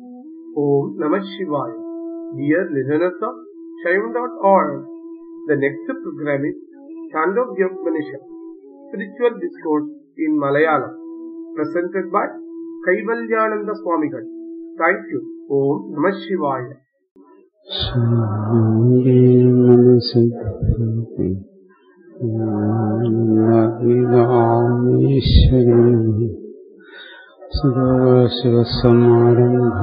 Om Namah Shivaya. Dear listeners of Shaivan.org, the next program is Chandogya Spiritual Discourse in Malayalam, presented by Kaivalyananda Swamigal. Thank you. Om Namah Shivaya. ഈശ്വരൻ സദാശിവസമാരംഭ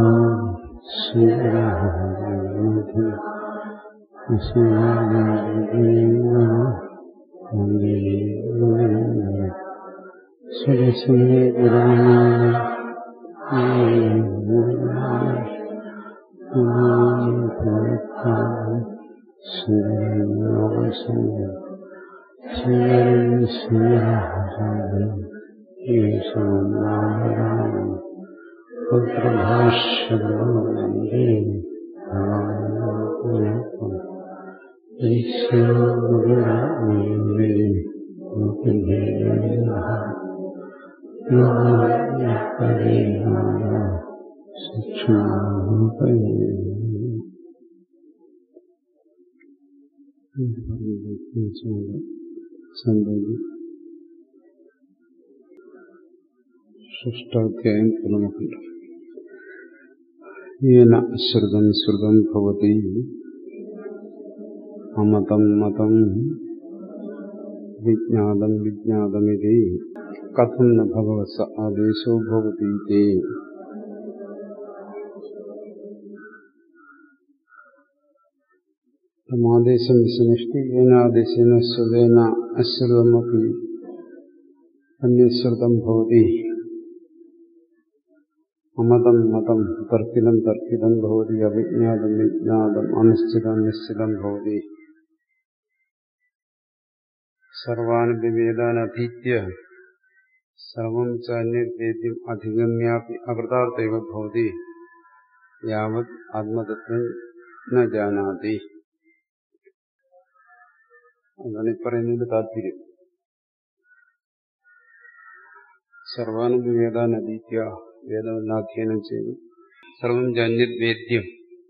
സരസ്വതി ഷഷ്ടാധ്യായം പൂർണ്ണമാക്കണ്ട येन श्रुतं श्रुतं भवति अमतं मतं विज्ञातं विज्ञातमिति कथं न भगवत्स आदेशो भवति इति तमादेशं विशनिष्टि येनादेशेन श्रुतेन अश्रुतमपि अन्यश्रुतं भवति അമതം മതം തർക്കിതം തർക്കിതം ഭവതി അവിജ്ഞാതം വിജ്ഞാതം അനിശ്ചിതം നിശ്ചിതം ഭവതി സർവാനപി വേദാനധീത്യ സർവം ചാന്യവേദ്യം അധിഗമ്യാപി അകൃതാർത്ഥൈവ ഭവതി യാവത് ആത്മതത്വം ന ജാനാതി അതാണ് ഈ പറയുന്നതിന്റെ താല്പര്യം സർവാനുപി വേദാനധീത്യ വേദമെന്നാധ്യയനം ചെയ്തു സർവം ജന്യത് വേദ്യം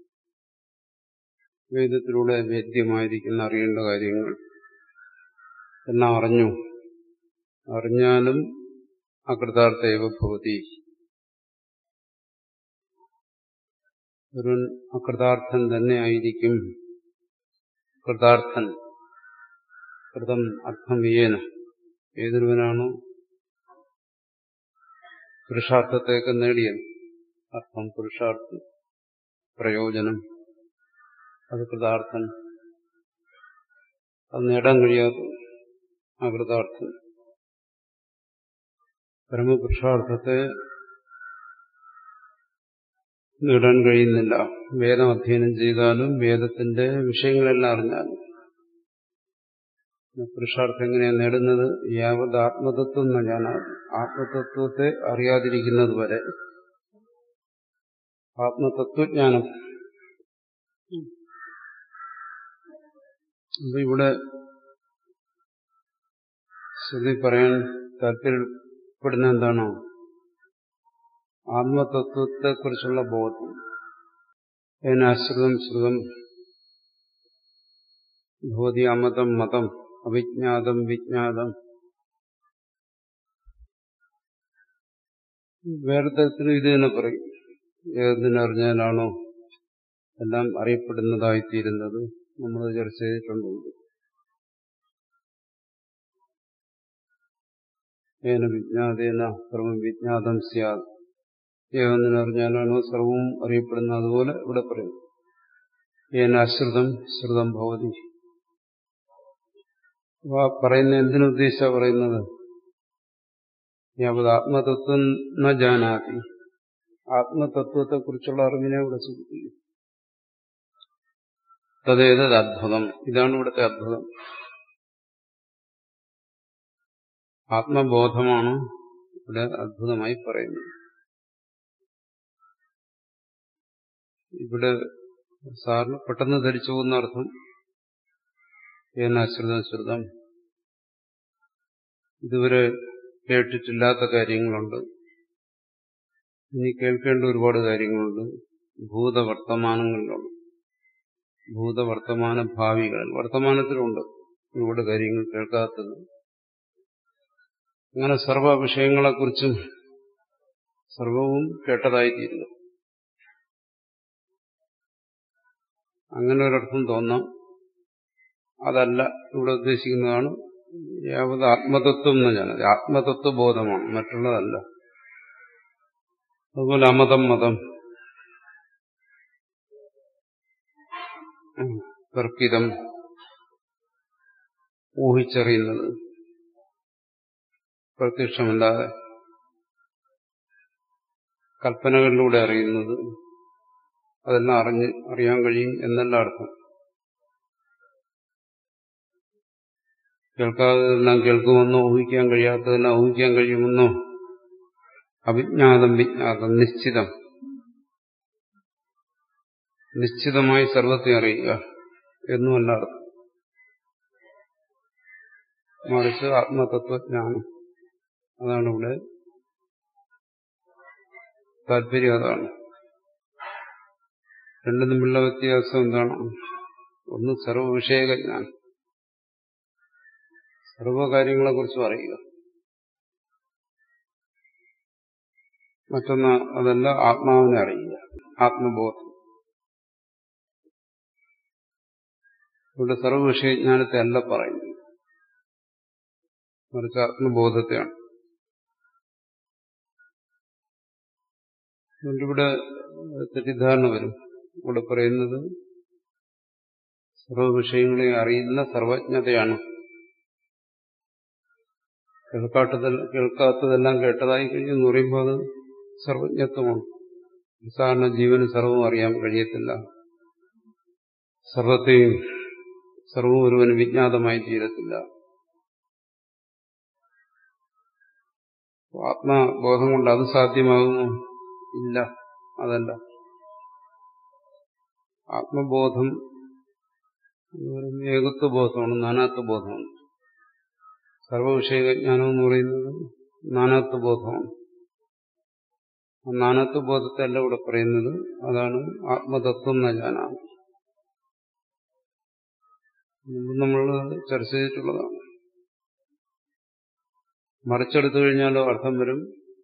വേദത്തിലൂടെ വേദ്യമായിരിക്കുന്ന അറിയേണ്ട കാര്യങ്ങൾ എല്ലാം അറിഞ്ഞു അറിഞ്ഞാലും അകൃതാർത്ഥ ഏവ ഭവതി ഒരു അകൃതാർത്ഥൻ തന്നെ ആയിരിക്കും കൃതാർത്ഥൻ കൃതം അർത്ഥം വിയേന ഏതൊരുവനാണോ പുരുഷാർത്ഥത്തെയൊക്കെ നേടിയത് അർത്ഥം പുരുഷാർത്ഥം പ്രയോജനം അത് കൃതാർത്ഥൻ അത് നേടാൻ കഴിയാത്ത അകൃതാർത്ഥൻ പരമപുരുഷാർത്ഥത്തെ നേടാൻ കഴിയുന്നില്ല വേദം അധ്യയനം ചെയ്താലും വേദത്തിന്റെ വിഷയങ്ങളെല്ലാം അറിഞ്ഞാലും പുരുഷാർത്ഥം എങ്ങനെയാണ് നേടുന്നത് യാവത് ആത്മതത്വം എന്ന ഞാൻ ആത്മതത്വത്തെ അറിയാതിരിക്കുന്നത് വരെ ആത്മതത്വജ്ഞാനം അപ്പൊ ഇവിടെ ശ്രുതി പറയാൻ താല്പര്യപ്പെടുന്ന എന്താണോ ആത്മതത്വത്തെക്കുറിച്ചുള്ള ബോധം അതിനാശ്രിതം ശ്രുതം ഭവതി അമതം മതം അവിജ്ഞാതം വിജ്ഞാതം വേറെ തരത്തിലും ഇത് തന്നെ പറയും ഏതിനറിഞ്ഞാലാണോ എല്ലാം അറിയപ്പെടുന്നതായിത്തീരുന്നത് നമ്മൾ ചർച്ച ചെയ്തിട്ടുണ്ട് ഏന വിജ്ഞാതേന സർവം വിജ്ഞാതം സ്യാത് ഏതെന്നറിഞ്ഞാലാണോ സർവവും അറിയപ്പെടുന്നത് അതുപോലെ ഇവിടെ പറയും ഏന അശ്രുതം ശ്രുതം ഭവതി പറയുന്ന എന്തിനുദ്ദേശിച്ച പറയുന്നത് യാവത് ആത്മതത്വം ന ജാനാതി ആത്മതത്വത്തെക്കുറിച്ചുള്ള അറിവിനെ ഇവിടെ സൂചിപ്പിക്കും തതേതത് അദ്ഭുതം ഇതാണ് ഇവിടുത്തെ അദ്ഭുതം ആത്മബോധമാണ് ഇവിടെ അദ്ഭുതമായി പറയുന്നത് ഇവിടെ സാറിന് പെട്ടെന്ന് ധരിച്ചു പോകുന്ന അർത്ഥം ഏനാശ്രിതം ശ്രുതം ഇതുവരെ കേട്ടിട്ടില്ലാത്ത കാര്യങ്ങളുണ്ട് ഇനി കേൾക്കേണ്ട ഒരുപാട് കാര്യങ്ങളുണ്ട് ഭൂതവർത്തമാനങ്ങളിലുണ്ട് ഭൂതവർത്തമാന ഭാവികളിൽ വർത്തമാനത്തിലുണ്ട് ഒരുപാട് കാര്യങ്ങൾ കേൾക്കാത്തത് അങ്ങനെ സർവ വിഷയങ്ങളെക്കുറിച്ചും സർവവും കേട്ടതായിത്തീരുന്നു അങ്ങനെ ഒരർത്ഥം തോന്നാം അതല്ല ഇവിടെ ഉദ്ദേശിക്കുന്നതാണ് യാവത് ആത്മതത്വം എന്ന് ഞാൻ ആത്മതത്വബോധമാണ് മറ്റുള്ളതല്ല അതുപോലെ അമതം മതം തർക്കിതം ഊഹിച്ചറിയുന്നത് പ്രത്യക്ഷമല്ലാതെ കൽപ്പനകളിലൂടെ അറിയുന്നത് അതെല്ലാം അറിഞ്ഞ് അറിയാൻ കഴിയും എന്നല്ല അർത്ഥം കേൾക്കാത്തതെല്ലാം കേൾക്കുമെന്നോ ഊഹിക്കാൻ കഴിയാത്തതെല്ലാം ഊഹിക്കാൻ കഴിയുമെന്നോ അവിജ്ഞാതം വിജ്ഞാതം നിശ്ചിതം നിശ്ചിതമായി സർവത്തെ അറിയുക എന്നുമല്ല അർത്ഥം മറിച്ച് ആത്മതത്വജ്ഞാനം അതാണ് ഇവിടെ താല്പര്യം അതാണ് രണ്ടും തമ്മിലുള്ള വ്യത്യാസം എന്താണ് ഒന്ന് സർവവിഷയകജ്ഞാനം സർവകാര്യങ്ങളെക്കുറിച്ചും അറിയുക മറ്റൊന്ന് അതല്ല ആത്മാവിനെ അറിയുക ആത്മബോധം ഇവിടെ സർവവിഷയജ്ഞാനത്തെ അല്ല പറയുന്നത് മറിച്ച് ആത്മബോധത്തെയാണ് അതുകൊണ്ടിവിടെ തെറ്റിദ്ധാരണ വരും ഇവിടെ പറയുന്നത് സർവവിഷയങ്ങളെ അറിയുന്ന സർവജ്ഞതയാണ് കേൾക്കാത്തതെല്ലാം കേൾക്കാത്തതെല്ലാം കേട്ടതായി കഴിഞ്ഞെന്ന് പറയുമ്പോൾ അത് സർവജ്ഞത്വമാണ് സാധാരണ ജീവന് സർവവും അറിയാൻ കഴിയത്തില്ല സർവത്തെയും സർവവും ഒരുവന് വിജ്ഞാതമായി തീരത്തില്ല ആത്മബോധം കൊണ്ട് അത് സാധ്യമാകുന്നു ഇല്ല അതല്ല ആത്മബോധം എന്ന് പറയുന്നത് ഏകത്വബോധമാണ് നാനാത്വബോധമാണ് സർവവിഷയജ്ഞാനം എന്ന് പറയുന്നത് നാനാത്വബോധമാണ് ആ നാനാത്വബോധത്തല്ല ഇവിടെ പറയുന്നത് അതാണ് ആത്മതത്വം എന്ന ജ്ഞാനാണ് നമ്മൾ ചർച്ച ചെയ്തിട്ടുള്ളതാണ് മറിച്ചെടുത്തു കഴിഞ്ഞാലോ അർത്ഥം വരും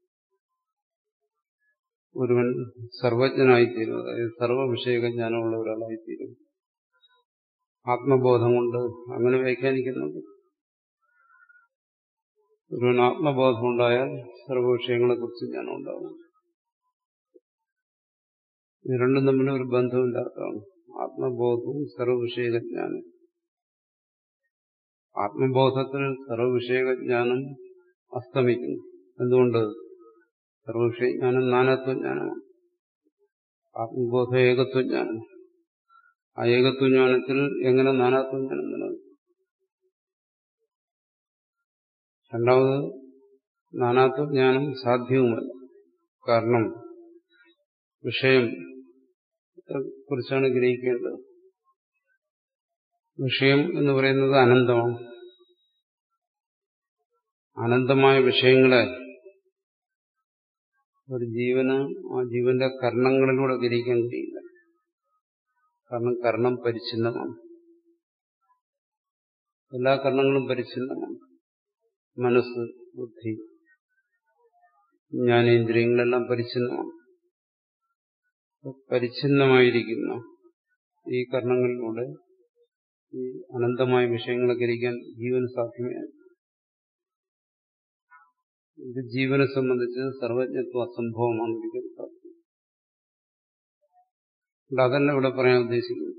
ഒരുവൻ സർവജ്ഞനായിത്തീരും അതായത് സർവവിഷയക ജ്ഞാനമുള്ള ഒരാളായിത്തീരും ആത്മബോധം കൊണ്ട് അങ്ങനെ വ്യാഖ്യാനിക്കുന്നുണ്ട് ഒരുവൻ ആത്മബോധം ഉണ്ടായാൽ സർവവിഷയങ്ങളെക്കുറിച്ച് ജ്ഞാനം ഉണ്ടാകും ഇത് രണ്ടും തമ്മിൽ ഒരു ബന്ധമില്ലാത്തതാണ് ആത്മബോധവും സർവവിഷയജ്ഞാനം ആത്മബോധത്തിൽ സർവവിഷയജ്ഞാനം അസ്തമിക്കുന്നു എന്തുകൊണ്ട് സർവവിഷയജ്ഞാനം നാനാത്വജ്ഞാനമാണ് ആത്മബോധ ഏകത്വജ്ഞാനം ആ ഏകത്വജ്ഞാനത്തിൽ എങ്ങനെ നാനാത്വജ്ഞാനം നിലനിൽക്കും രണ്ടാമത് നാനാത്വജ്ഞാനം സാധ്യവുമല്ല കാരണം വിഷയം കുറിച്ചാണ് ഗ്രഹിക്കേണ്ടത് വിഷയം എന്ന് പറയുന്നത് അനന്തമാണ് അനന്തമായ വിഷയങ്ങളെ ഒരു ജീവന് ആ ജീവന്റെ കർണങ്ങളിലൂടെ ഗ്രഹിക്കാൻ കഴിയില്ല കാരണം കർണം പരിച്ഛിന്നമാണ് എല്ലാ കർണങ്ങളും പരിച്ഛിന്നമാണ് മനസ്സ് ബുദ്ധി ജ്ഞാനേന്ദ്രിയങ്ങളെല്ലാം പരിച്ഛിന്നമാണ് പരിച്ഛിന്നമായിരിക്കുന്ന ഈ കർണങ്ങളിലൂടെ ഈ അനന്തമായ വിഷയങ്ങളെ ഗ്രഹിക്കാൻ ജീവന് സാധ്യമേ ഇത് ജീവനെ സംബന്ധിച്ച് സർവജ്ഞത്വം അസംഭവമാണ് ഒരിക്കലും സാധ്യം അതല്ല ഇവിടെ പറയാൻ ഉദ്ദേശിക്കുന്നത്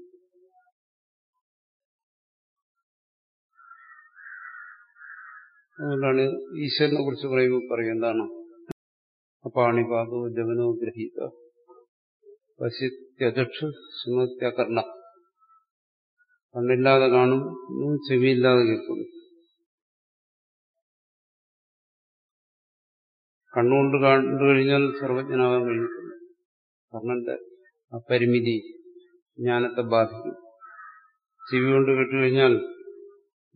അതുകൊണ്ടാണ് ഈശ്വരനെ കുറിച്ച് പറയുമ്പോൾ പറയും എന്താണ് അപ്പാണിപാതോ ജവനോ ഗ്രഹീത പശ്യത്യചക്ഷു ശൃണത്യകർണ കണ്ണില്ലാതെ കാണുന്നു ചെവിയില്ലാതെ കേൾക്കുന്നു കണ്ണുകൊണ്ട് കണ്ടു കഴിഞ്ഞാൽ സർവജ്ഞനാകാൻ കഴിയത്തില്ല കർണന്റെ ആ പരിമിതി ജ്ഞാനത്തെ ബാധിക്കും ചെവി കൊണ്ട് കേട്ടുകഴിഞ്ഞാൽ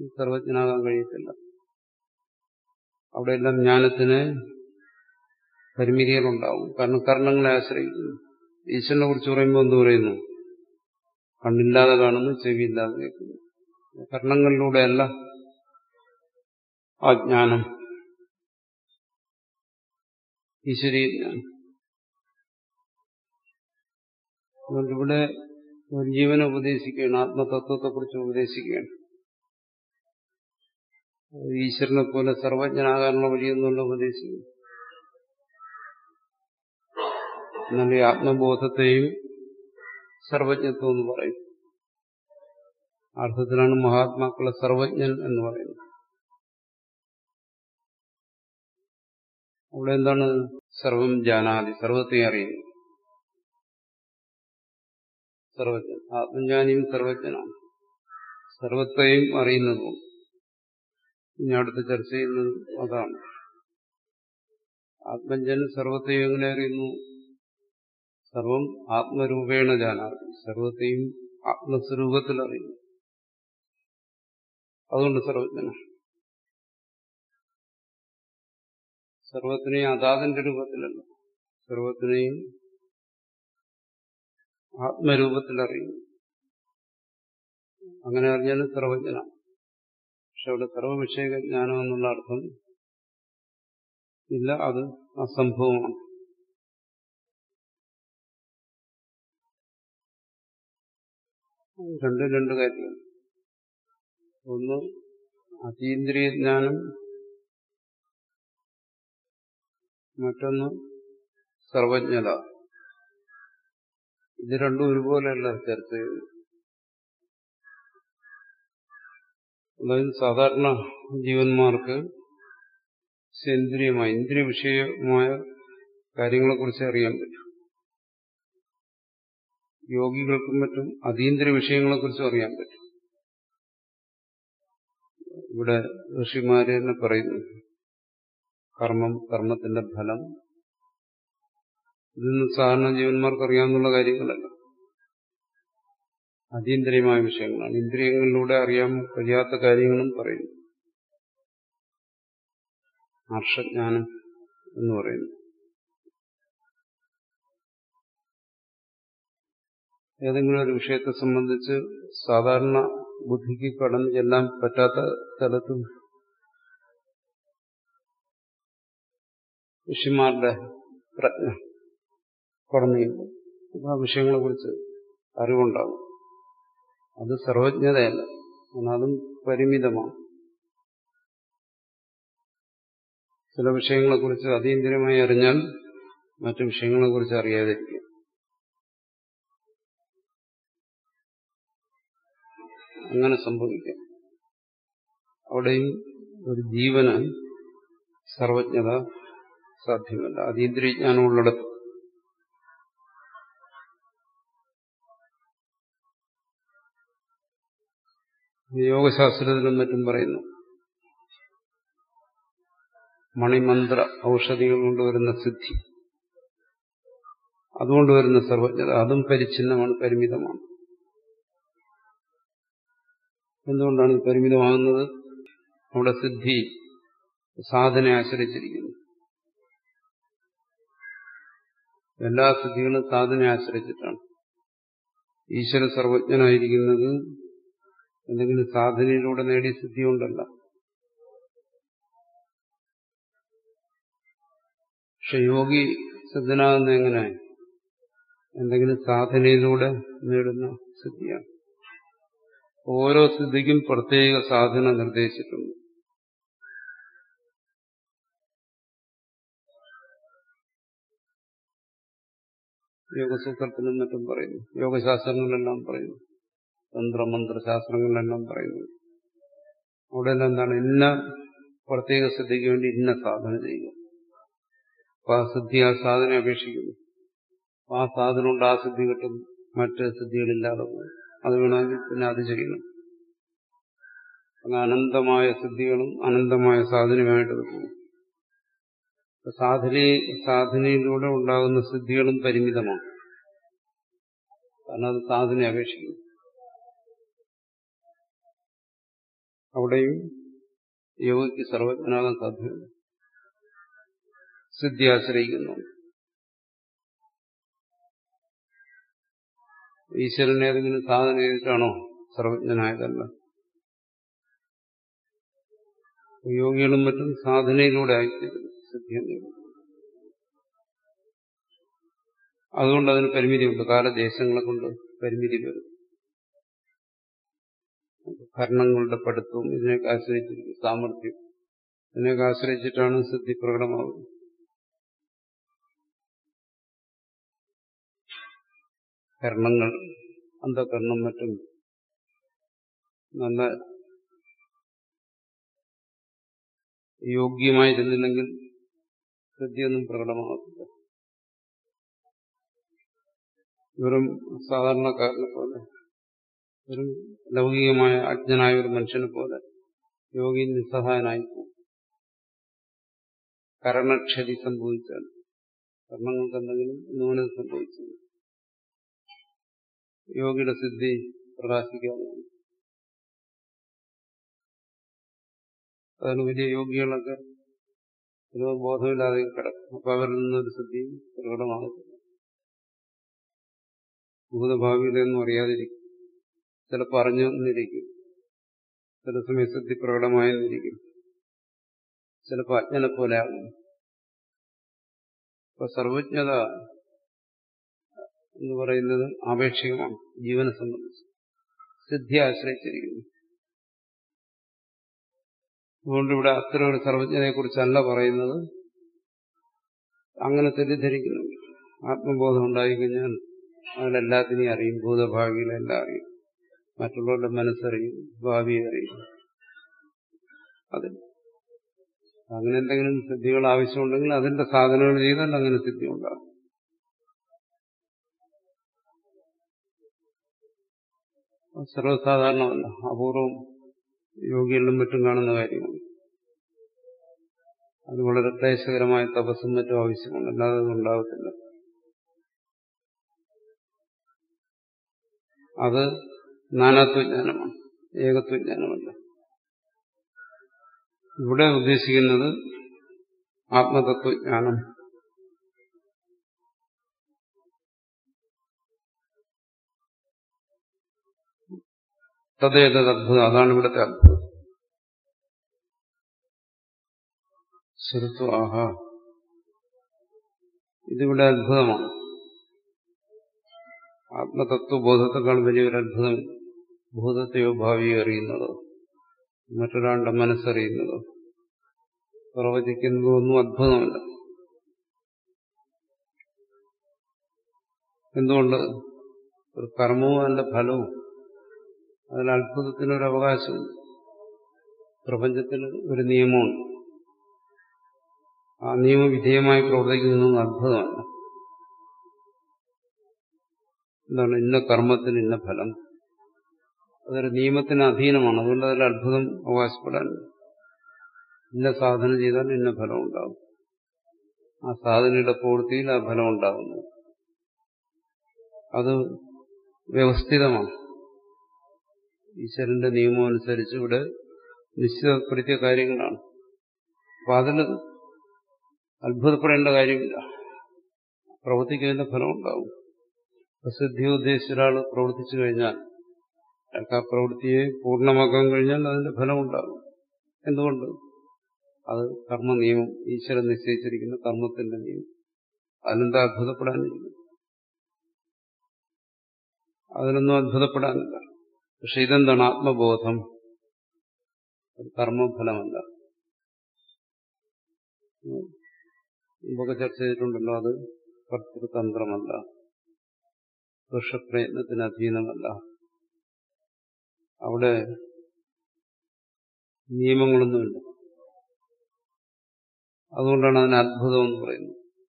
സർവജ്ഞനാകാൻ കഴിയത്തില്ല അവിടെയെല്ലാം ജ്ഞാനത്തിന് പരിമിതികളുണ്ടാവും കാരണം കർണങ്ങളെ ആശ്രയിക്കുന്നു ഈശ്വരനെ കുറിച്ച് പറയുമ്പോൾ എന്ത് പറയുന്നു കണ്ണില്ലാതെ കാണുന്നു ചെവിയില്ലാതെ കേൾക്കുന്നു കർണങ്ങളിലൂടെയല്ല ആ ജ്ഞാനം ഈശ്വരീയ ജ്ഞാനം അതുകൊണ്ട് ഇവിടെ ഒരു ജീവനെ ഉപദേശിക്കുകയാണ് ആത്മതത്വത്തെക്കുറിച്ച് ഉപദേശിക്കുകയാണ് ഈശ്വരനെ പോലെ സർവജ്ഞനാകാനുള്ള വഴിയൊന്നുമല്ല ഉപദേശിക്കുന്നു എന്നാൽ ഈ ആത്മബോധത്തെയും സർവജ്ഞത്വം എന്ന് പറയും അർത്ഥത്തിലാണ് മഹാത്മാക്കളെ സർവജ്ഞൻ എന്ന് പറയുന്നത് അവിടെ എന്താണ് സർവം ജാനാതി സർവത്തെ അറിയുന്നു സർവജ്ഞൻ ആത്മജ്ഞാനിയും സർവജ്ഞനാണ് സർവത്തെയും അറിയുന്നതും ഇനി അടുത്ത് ചർച്ച ചെയ്യുന്നത് അതാണ് ആത്മജ്ഞൻ സർവത്തെയും എങ്ങനെ അറിയുന്നു സർവം ആത്മരൂപേണ ജാനാതി സർവത്തെയും ആത്മസ്വരൂപത്തിൽ അറിയുന്നു അതുകൊണ്ട് സർവജ്ഞനാണ് സർവത്തിനെയും അതാതിന്റെ രൂപത്തിലല്ല സർവത്തിനെയും ആത്മരൂപത്തിൽ അറിയുന്നു അങ്ങനെ അറിഞ്ഞാൽ സർവജ്ഞനാണ് പക്ഷെ അവിടെ സർവവിഷയ ജ്ഞാനം എന്നുള്ള അർത്ഥം ഇല്ല അത് അസംഭവമാണ് രണ്ട് രണ്ട് കാര്യങ്ങൾ ഒന്ന് അതീന്ദ്രിയ ജ്ഞാനം മറ്റൊന്ന് സർവജ്ഞത ഇത് രണ്ടും ഒരുപോലെയല്ല ചർച്ച ചെയ്യുന്നത് അതായത് സാധാരണ ജീവന്മാർക്ക് ഇന്ദ്രിയമായ ഇന്ദ്രിയ വിഷയമായ കാര്യങ്ങളെക്കുറിച്ച് അറിയാൻ പറ്റും യോഗികൾക്കും മറ്റും അതീന്ദ്രിയ വിഷയങ്ങളെക്കുറിച്ചും അറിയാൻ പറ്റും ഇവിടെ ഋഷിമാര് തന്നെ പറയുന്നു കർമ്മം കർമ്മത്തിന്റെ ഫലം ഇതൊന്നും സാധാരണ ജീവന്മാർക്ക് അറിയാവുന്ന കാര്യങ്ങളല്ല അതീന്ദ്രിയമായ വിഷയങ്ങളാണ് ഇന്ദ്രിയങ്ങളിലൂടെ അറിയാൻ കഴിയാത്ത കാര്യങ്ങളും പറയുന്നു ഹർഷജ്ഞാനം എന്ന് പറയുന്നു ഏതെങ്കിലും ഒരു വിഷയത്തെ സംബന്ധിച്ച് സാധാരണ ബുദ്ധിക്ക് കടന്നു ചെല്ലാൻ പറ്റാത്ത സ്ഥലത്തും ഋഷിമാരുടെ പ്രജ്ഞ കടന്നു ചെല്ലും ആ വിഷയങ്ങളെ കുറിച്ച് അറിവുണ്ടാകും അത് സർവജ്ഞതയല്ല അതും പരിമിതമാണ് ചില വിഷയങ്ങളെക്കുറിച്ച് അതീന്ദ്രിയമായി അറിഞ്ഞാൽ മറ്റു വിഷയങ്ങളെക്കുറിച്ച് അറിയാതിരിക്കും അങ്ങനെ സംഭവിക്കാം അവിടെയും ഒരു ജീവന് സർവജ്ഞത സാധ്യമല്ല അതീന്ദ്രിയജ്ഞാനമുള്ളിടത്ത് യോഗശാസ്ത്രത്തിലും മറ്റും പറയുന്നു മണിമന്ത്ര ഔഷധികൾ കൊണ്ടുവരുന്ന സിദ്ധി അതുകൊണ്ട് വരുന്ന സർവജ്ഞത അതും പരിച്ഛിന്നമാണ് പരിമിതമാണ് എന്തുകൊണ്ടാണ് ഇത് പരിമിതമാകുന്നത് അവിടെ സിദ്ധി സാധന ആശ്രയിച്ചിരിക്കുന്നു എല്ലാ സിദ്ധികളും സാധനയെ ആശ്രയിച്ചിട്ടാണ് ഈശ്വര സർവജ്ഞനായിരിക്കുന്നത് എന്തെങ്കിലും സാധനയിലൂടെ നേടിയ സിദ്ധി കൊണ്ടല്ല പക്ഷെ യോഗി സിദ്ധനാകുന്ന എങ്ങനെ എന്തെങ്കിലും സാധനയിലൂടെ നേടുന്ന സിദ്ധിയാണ് ഓരോ സിദ്ധിക്കും പ്രത്യേക സാധന നിർദ്ദേശിച്ചിട്ടുണ്ട് യോഗസൂത്രത്തിലും മറ്റും പറയുന്നു യോഗശാസ്ത്രങ്ങളിലെല്ലാം പറയുന്നു തന്ത്രമന്ത്രശാസ്ത്രങ്ങളിലെല്ലാം പറയുന്നു അവിടെ എന്താണ് ഇന്ന പ്രത്യേക സിദ്ധിക്ക് വേണ്ടി ഇന്ന സാധന ചെയ്യുക അപ്പൊ ആ സിദ്ധി ആ സാധന അപേക്ഷിക്കുന്നു ആ സാധനം കൊണ്ട് ആ സിദ്ധി കിട്ടും മറ്റ് സിദ്ധികളില്ലാതെ പോകും അത് വേണമെങ്കിൽ പിന്നെ അത് ചെയ്യണം അങ്ങനെ അനന്തമായ സിദ്ധികളും അനന്തമായ സാധനമായിട്ട് പോകും സാധന സാധനയിലൂടെ ഉണ്ടാകുന്ന സിദ്ധികളും പരിമിതമാണ് കാരണം അത് സാധന അപേക്ഷിക്കുന്നു അവിടെയും യോഗിക്ക് സർവജ്ഞനാകാൻ സാധ്യമല്ല സിദ്ധി ആശ്രയിക്കുന്നു ഈശ്വരൻ ഏതെങ്കിലും സാധന ചെയ്തിട്ടാണോ സർവജ്ഞനായതല്ല യോഗികളും മറ്റും സാധനയിലൂടെ ആയിത്തീരുന്നു സിദ്ധി എന്നിവ അതുകൊണ്ട് അതിന് പരിമിതിയുണ്ട് കാലദേശങ്ങളെ കൊണ്ട് പരിമിതി വരും ഭരണങ്ങളുടെ പഠിത്തവും ഇതിനെയൊക്കെ ആശ്രയിച്ചിരിക്കും സാമർഥ്യം ഇതിനെയൊക്കെ ആശ്രയിച്ചിട്ടാണ് സിദ്ധി പ്രകടമാകുന്നത് കർണങ്ങൾ അന്ധകരണം മറ്റും നല്ല യോഗ്യമായിരുന്നില്ലെങ്കിൽ സിദ്ധിയൊന്നും പ്രകടമാകത്തില്ല വെറും സാധാരണക്കാരനെ പോലെ വെറും ലൗകികമായ അജ്ഞനായ ഒരു മനുഷ്യനെ പോലെ യോഗി നിസ്സഹായനായി പോകും കരണക്ഷതി സംഭവിച്ചാൽ കർണങ്ങൾക്ക് എന്തെങ്കിലും ന്യൂനത സംഭവിച്ചു യോഗിയുടെ സിദ്ധി പ്രകാശിക്കാതെ അതിന് വലിയ യോഗികളൊക്കെ ഒരു ബോധമില്ലാതെ കിടക്കും അപ്പൊ അവരിൽ നിന്നൊരു സിദ്ധിയും പ്രകടമാകത്തില്ല ഭൂതഭാവിയിലൊന്നും അറിയാതിരിക്കും ചിലപ്പോൾ അറിഞ്ഞു എന്നിരിക്കും ചില സമയം സിദ്ധി പ്രകടമായെന്നിരിക്കും ചിലപ്പോൾ അജ്ഞനെ പോലെ ആകും അപ്പൊ സർവജ്ഞത എന്ന് പറയുന്നത് ആപേക്ഷികമാണ് ജീവനെ സംബന്ധിച്ച് സിദ്ധിയെ ആശ്രയിച്ചിരിക്കുന്നു അതുകൊണ്ട് ഇവിടെ അത്തരം ഒരു സർവജ്ഞതയെ കുറിച്ചല്ല പറയുന്നത് അങ്ങനെ തെറ്റിദ്ധരിക്കുന്നു ആത്മബോധം ഉണ്ടായിക്കഴിഞ്ഞാൽ അതിലെല്ലാത്തിനെയും അറിയും ഭൂതഭാവികളെല്ലാം അറിയും മറ്റുള്ളവരുടെ മനസ്സറിയും ഭാവി അറിയും അത് അങ്ങനെ എന്തെങ്കിലും സിദ്ധികൾ ആവശ്യമുണ്ടെങ്കിൽ അതിന്റെ സാധനങ്ങൾ ചെയ്താൽ അങ്ങനെ സിദ്ധി ഉണ്ടാകും സർവ്വസാധാരണമല്ല അപൂർവം യോഗികളിലും മറ്റും കാണുന്ന കാര്യമാണ് അത് വളരെ ക്ലേശകരമായ തപസ്സും മറ്റും ആവശ്യമാണ് അല്ലാതെ അത് ഉണ്ടാകത്തില്ല അത് നാനാത്വജ്ഞാനമാണ് ഏകത്വജ്ഞാനമല്ല ഇവിടെ ഉദ്ദേശിക്കുന്നത് ആത്മതത്വജ്ഞാനം തദ്ദേതത് അത്ഭുതം അതാണ് ഇവിടുത്തെ അത്ഭുതം ശ്രുത്വ ആഹ ഇതിവിടെ അത്ഭുതമാണ് ആത്മതത്വബോധത്തെക്കാൾ വലിയൊരു അത്ഭുതം ഭൂതത്തെയോ ഭാവിയോ അറിയുന്നതോ മറ്റൊരാളുടെ മനസ്സറിയുന്നതോ പ്രവചിക്കുന്നതോ ഒന്നും അത്ഭുതമല്ല എന്തുകൊണ്ട് ഒരു കർമ്മവും അതിന്റെ ഫലവും അതിൽ അത്ഭുതത്തിനൊരു അവകാശമുണ്ട് പ്രപഞ്ചത്തിൽ ഒരു നിയമമുണ്ട് ആ നിയമവിധേയമായി പ്രവർത്തിക്കുന്നതൊന്നും അത്ഭുതമല്ല എന്താണ് ഇന്ന കർമ്മത്തിന് ഇന്ന ഫലം അതൊരു നിയമത്തിന് അധീനമാണ് അതുകൊണ്ട് അതിൽ അത്ഭുതം അവകാശപ്പെടാൻ ഇന്ന സാധന ചെയ്താൽ ഇന്ന ഫലം ഉണ്ടാകും ആ സാധനയുടെ പൂർത്തിയിൽ ആ ഫലം ഉണ്ടാകുന്നു അത് വ്യവസ്ഥിതമാണ് ഈശ്വരന്റെ നിയമം അനുസരിച്ച് ഇവിടെ നിശ്ചിതപ്പെടുത്തിയ കാര്യങ്ങളാണ് അപ്പൊ അതിൽ അത്ഭുതപ്പെടേണ്ട കാര്യമില്ല പ്രവർത്തിക്കുന്നതിന്റെ ഫലം ഉണ്ടാവും പ്രസിദ്ധി ഉദ്ദേശിച്ച ഒരാൾ പ്രവർത്തിച്ചു കഴിഞ്ഞാൽ അയാൾക്ക് ആ പ്രവൃത്തിയെ പൂർണ്ണമാക്കാൻ കഴിഞ്ഞാൽ അതിന്റെ ഫലം ഉണ്ടാകും എന്തുകൊണ്ട് അത് കർമ്മ നിയമം ഈശ്വരൻ നിശ്ചയിച്ചിരിക്കുന്ന കർമ്മത്തിന്റെ നിയമം അതിനെന്താ അത്ഭുതപ്പെടാനിരിക്കുന്നു അതിനൊന്നും അത്ഭുതപ്പെടാനില്ല പക്ഷെ ഇതെന്താണ് ആത്മബോധം കർമ്മഫലമല്ല മുമ്പൊക്കെ ചർച്ച ചെയ്തിട്ടുണ്ടല്ലോ അത് കർത്തൃതന്ത്രമല്ല ദുഷപ്രയത്നത്തിന് അധീനമല്ല അവിടെ നിയമങ്ങളൊന്നുമില്ല അതുകൊണ്ടാണ് അതിന് അത്ഭുതം എന്ന് പറയുന്നത്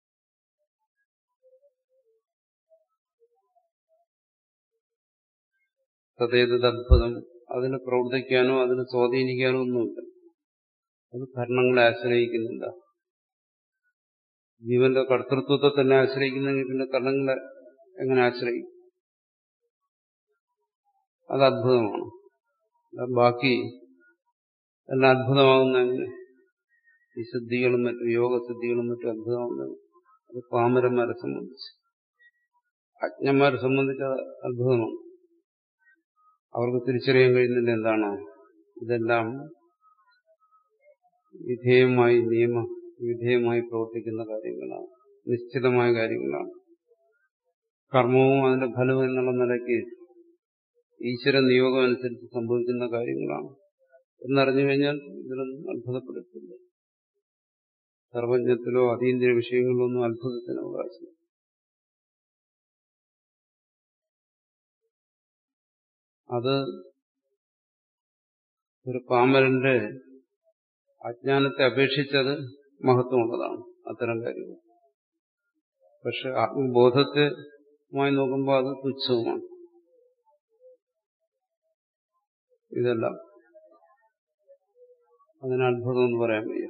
തതേതത് അത്ഭുതം അതിന് പ്രവർത്തിക്കാനോ അതിന് സ്വാധീനിക്കാനോ ഒന്നുമില്ല അത് ഭരണങ്ങളെ ആശ്രയിക്കുന്നില്ല ജീവന്റെ കർത്തൃത്വത്തെ തന്നെ ആശ്രയിക്കുന്നെങ്കിൽ പിന്നെ കർണങ്ങളെ എങ്ങനെ ആശ്രയിക്കും അത് അത്ഭുതമാണ് ബാക്കി എല്ലാം അത്ഭുതമാകുന്ന എങ്ങനെ ഈ സിദ്ധികളും മറ്റും യോഗസിദ്ധികളും മറ്റും അത്ഭുതമാണ് അത് പാമരന്മാരെ സംബന്ധിച്ച് അജ്ഞന്മാരെ സംബന്ധിച്ച് അത് അത്ഭുതമാണ് അവർക്ക് തിരിച്ചറിയാൻ കഴിയുന്നില്ല എന്താണ് ഇതെല്ലാം വിധേയമായി നിയമ വിധേയമായി പ്രവർത്തിക്കുന്ന കാര്യങ്ങളാണ് നിശ്ചിതമായ കാര്യങ്ങളാണ് കർമ്മവും അതിന്റെ ഫലവും എന്നുള്ള നിലയ്ക്ക് ഈശ്വര നിയോഗം അനുസരിച്ച് സംഭവിക്കുന്ന കാര്യങ്ങളാണ് എന്നറിഞ്ഞു കഴിഞ്ഞാൽ ഇതിലൊന്നും അത്ഭുതപ്പെടുത്തില്ല സർവജ്ഞത്തിലോ അതീന്ദ്രിയ വിഷയങ്ങളിലോ ഒന്നും അത്ഭുതത്തിന് അവകാശം അത് ഒരു പാമരന്റെ അജ്ഞാനത്തെ അപേക്ഷിച്ചത് മഹത്വമുള്ളതാണ് അത്തരം കാര്യങ്ങൾ പക്ഷെ ആത്മബോധത്തെമായി നോക്കുമ്പോൾ അത് തുച്ഛവുമാണ് ഇതെല്ലാം അതിന് അത്ഭുതം എന്ന് പറയാൻ വയ്യ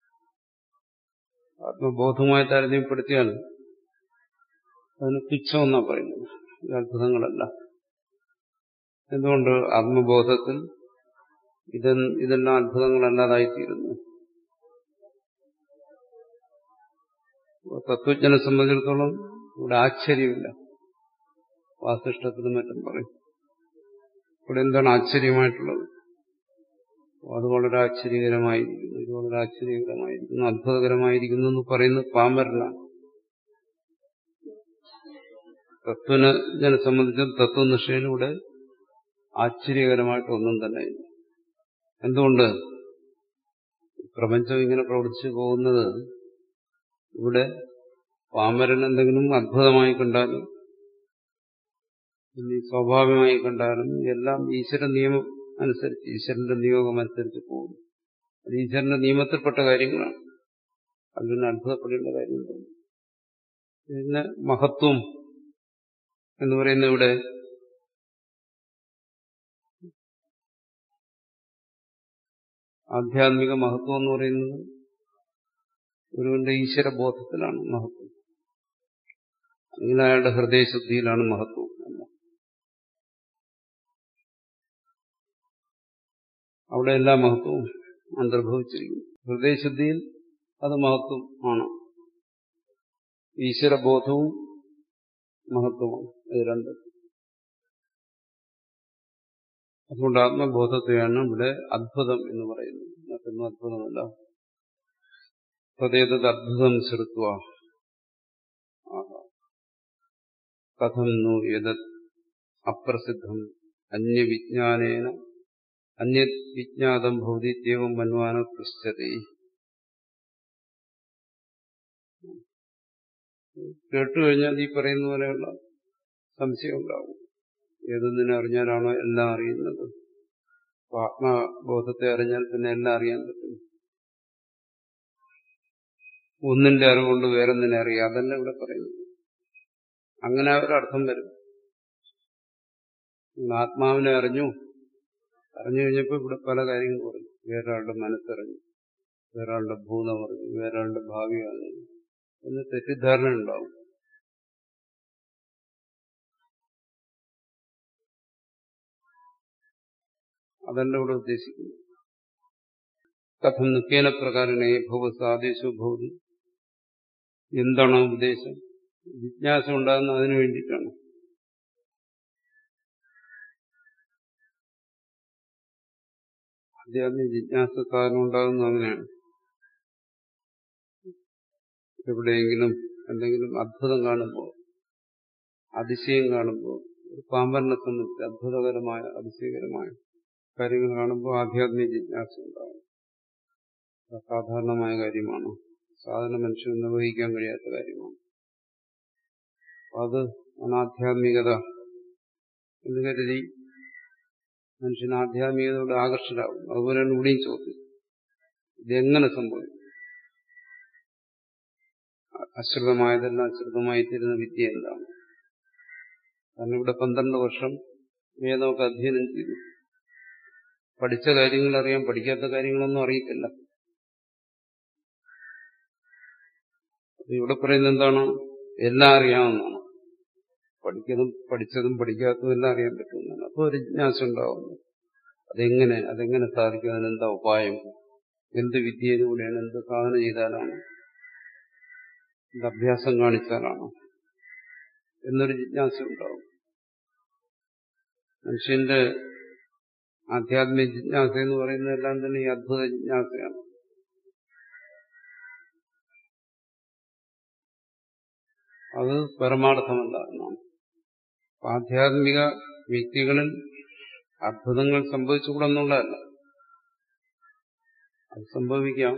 ആത്മബോധവുമായി താരതമ്യപ്പെടുത്തിയാൽ അതിന് തുച്ഛമെന്നാ പറയുന്നത് ഈ അത്ഭുതങ്ങളല്ല എന്തുകൊണ്ട് ആത്മബോധത്തിൽ ഇത് ഇതെല്ലാം അത്ഭുതങ്ങളല്ലാതായിത്തീരുന്നു തത്വജ്ഞനെ സംബന്ധിച്ചിടത്തോളം ഇവിടെ ആശ്ചര്യമില്ല വാസിഷ്ടത്തിനും മറ്റും പറയും ഇവിടെ എന്താണ് ആശ്ചര്യമായിട്ടുള്ളത് അത് വളരെ ആശ്ചര്യകരമായിരിക്കുന്നു ഇത് വളരെ ആശ്ചര്യകരമായിരിക്കുന്നു അത്ഭുതകരമായിരിക്കുന്നു എന്ന് പറയുന്നത് പാമ്പരനാണ് തത്വനെ സംബന്ധിച്ചും തത്വനിഷ്ഠയിലൂടെ ആശ്ചര്യകരമായിട്ടൊന്നും തന്നെ ഇല്ല എന്തുകൊണ്ട് പ്രപഞ്ചം ഇങ്ങനെ പ്രവർത്തിച്ചു പോകുന്നത് ഇവിടെ പാമരൻ എന്തെങ്കിലും അത്ഭുതമായി കണ്ടാലും ഇനി സ്വാഭാവികമായി കണ്ടാലും എല്ലാം ഈശ്വര നിയമം അനുസരിച്ച് ഈശ്വരന്റെ നിയോഗം അനുസരിച്ച് പോകുന്നു അത് ഈശ്വരന്റെ നിയമത്തിൽപ്പെട്ട കാര്യങ്ങളാണ് അതിന് അത്ഭുതപ്പെടേണ്ട കാര്യങ്ങളുണ്ട് പിന്നെ മഹത്വം എന്ന് പറയുന്ന ഇവിടെ ആധ്യാത്മിക മഹത്വം എന്ന് പറയുന്നത് ഗുരുവിന്റെ ഈശ്വരബോധത്തിലാണ് മഹത്വം അങ്ങനെ അയാളുടെ ഹൃദയശുദ്ധിയിലാണ് മഹത്വം അല്ല അവിടെ എല്ലാ മഹത്വവും അന്തർഭവിച്ചിരിക്കുന്നു ഹൃദയശുദ്ധിയിൽ അത് മഹത്വം ആണ് ഈശ്വരബോധവും മഹത്വമാണ് ഇത് രണ്ടും അതുകൊണ്ട് ആത്മബോധത്തെയാണ് ഇവിടെ അത്ഭുതം എന്ന് പറയുന്നത് മറ്റൊന്നും അത്ഭുതമല്ല തദ്ദേതത് അദ്ഭുതം ശ്രുത്വ കഥം നു യതത് അപ്രസിദ്ധം അന്യവിജ്ഞാനേന അന്യവിജ്ഞാതം ഭൗതിത്യേവം മന്വാന പൃശ്ചതി കേട്ടുകഴിഞ്ഞാൽ ഈ പറയുന്ന പോലെയുള്ള സംശയം ഉണ്ടാവും ഏതൊന്നിനെ അറിഞ്ഞാലാണോ എല്ലാം അറിയുന്നത് ആത്മബോധത്തെ അറിഞ്ഞാൽ പിന്നെ എല്ലാം അറിയാൻ പറ്റും ഒന്നിന്റെ അറിവുകൊണ്ട് വേറൊന്നിനെ അറിയാം അതല്ല ഇവിടെ പറയുന്നത് അങ്ങനെ ഒരർത്ഥം വരും ആത്മാവിനെ അറിഞ്ഞു അറിഞ്ഞു കഴിഞ്ഞപ്പോൾ ഇവിടെ പല കാര്യങ്ങൾ പറയും വേറൊരാളുടെ മനസ്സറിഞ്ഞു വേറൊരാളുടെ ഭൂതം അറിഞ്ഞു വേറൊരാളുടെ ഭാവി അറിഞ്ഞു എന്ന് തെറ്റിദ്ധാരണ ഉണ്ടാവും അതല്ല ഇവിടെ ഉദ്ദേശിക്കുന്നത് കഥം നിക്കേന പ്രകാരനെ ഭവസാദേശോ ഭവതി എന്താണ് ഉദ്ദേശം ജിജ്ഞാസ ഉണ്ടാകുന്ന അതിനു വേണ്ടിയിട്ടാണ് ആധ്യാത്മിക ജിജ്ഞാസ സാധനം ഉണ്ടാകുന്ന അതിനാണ് എവിടെയെങ്കിലും എന്തെങ്കിലും അത്ഭുതം കാണുമ്പോൾ അതിശയം കാണുമ്പോൾ ഒരു പാമ്പറിനെ സംബന്ധിച്ച് അത്ഭുതകരമായ അതിശയകരമായ കാര്യങ്ങൾ കാണുമ്പോൾ ആധ്യാത്മിക ജിജ്ഞാസ ഉണ്ടാകും സാധാരണമായ കാര്യമാണ് സാധാരണ മനുഷ്യന് നിർവഹിക്കാൻ കഴിയാത്ത കാര്യമാണ് അത് അനാധ്യാത്മികത എന്ന് കരുതി മനുഷ്യൻ ആധ്യാത്മികതയോട് ആകർഷരാകും അതുപോലെയാണ് ഇവിടെയും ചോദ്യം ഇതെങ്ങനെ സംഭവിക്കും അശ്രിതമായതെല്ലാം അശ്രിതമായി തീരുന്ന വിദ്യ എന്താണ് കാരണം ഇവിടെ പന്ത്രണ്ട് വർഷം വേദമൊക്കെ അധ്യയനം ചെയ്തു പഠിച്ച കാര്യങ്ങൾ അറിയാം പഠിക്കാത്ത കാര്യങ്ങളൊന്നും അറിയത്തില്ല ഇവിടെ പറയുന്നത് എന്താണ് എല്ലാം അറിയാവുന്നതാണ് പഠിക്കുന്നതും പഠിച്ചതും പഠിക്കാത്തതും എല്ലാം അറിയാൻ പറ്റുന്നതാണ് അപ്പോൾ ഒരു ജിജ്ഞാസ ഉണ്ടാവുന്നു അതെങ്ങനെ അതെങ്ങനെ സാധിക്കും അതിനെന്താ ഉപായം എന്ത് വിദ്യയിലൂടെയാണ് എന്ത് സാധന ചെയ്താലാണ് എന്ത് അഭ്യാസം കാണിച്ചാലാണ് എന്നൊരു ജിജ്ഞാസ ഉണ്ടാവും മനുഷ്യന്റെ ആധ്യാത്മിക ജിജ്ഞാസ എന്ന് പറയുന്നതെല്ലാം തന്നെ ഈ അദ്ഭുത ജിജ്ഞാസയാണ് അത് പരമാർത്ഥമല്ല എന്നാണ് ആധ്യാത്മിക വ്യക്തികളിൽ അത്ഭുതങ്ങൾ സംഭവിച്ചുകൂടെന്നുള്ളതല്ല അത് സംഭവിക്കാം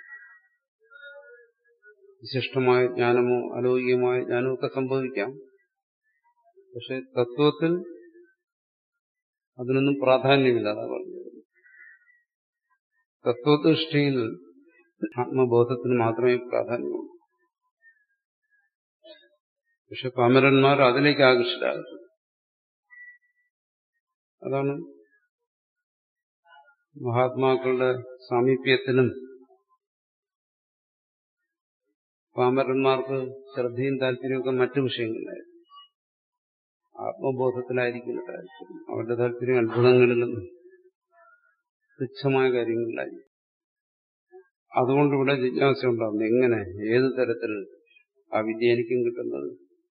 വിശിഷ്ടമായ ജ്ഞാനമോ അലൗകികമായ ജ്ഞാനമോ ഒക്കെ സംഭവിക്കാം പക്ഷെ തത്വത്തിൽ അതിനൊന്നും പ്രാധാന്യമില്ല അതാ പറഞ്ഞത് തത്വദൃഷ്ടിയിൽ ആത്മബോധത്തിന് മാത്രമേ പ്രാധാന്യമുള്ളൂ പക്ഷെ പാമരന്മാർ അതിലേക്ക് ആകർഷിതരാകുന്നു അതാണ് മഹാത്മാക്കളുടെ സാമീപ്യത്തിനും പാമരന്മാർക്ക് ശ്രദ്ധയും താല്പര്യമൊക്കെ മറ്റു വിഷയങ്ങളിലായിരുന്നു ആത്മബോധത്തിലായിരിക്കില്ല താല്പര്യം അവരുടെ താല്പര്യം അത്ഭുതങ്ങളിലും തുച്ഛമായ കാര്യങ്ങളിലായിരിക്കും അതുകൊണ്ട് ഇവിടെ ജിജ്ഞാസ ഉണ്ടാകുന്നു എങ്ങനെ ഏത് തരത്തിൽ ആ വിദ്യ എനിക്കും കിട്ടുന്നത്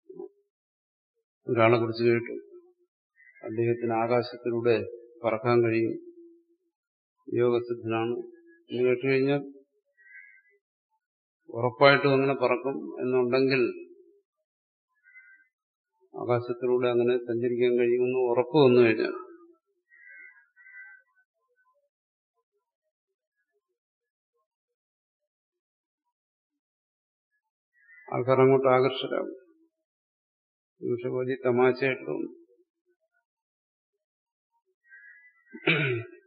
ഒരാളെ കുറിച്ച് കേട്ടു അദ്ദേഹത്തിന് ആകാശത്തിലൂടെ പറക്കാൻ കഴിയും യോഗസിദ്ധനാണ് എന്ന് കേട്ടുകഴിഞ്ഞാൽ ഉറപ്പായിട്ടും അങ്ങനെ പറക്കും എന്നുണ്ടെങ്കിൽ ആകാശത്തിലൂടെ അങ്ങനെ സഞ്ചരിക്കാൻ കഴിയുമെന്ന് ഉറപ്പ് വന്നു കഴിഞ്ഞാൽ ആൾക്കാർ അങ്ങോട്ട് ആകർഷരാകും പക്ഷെ വലിയ തമാശയായിട്ട് തോന്നും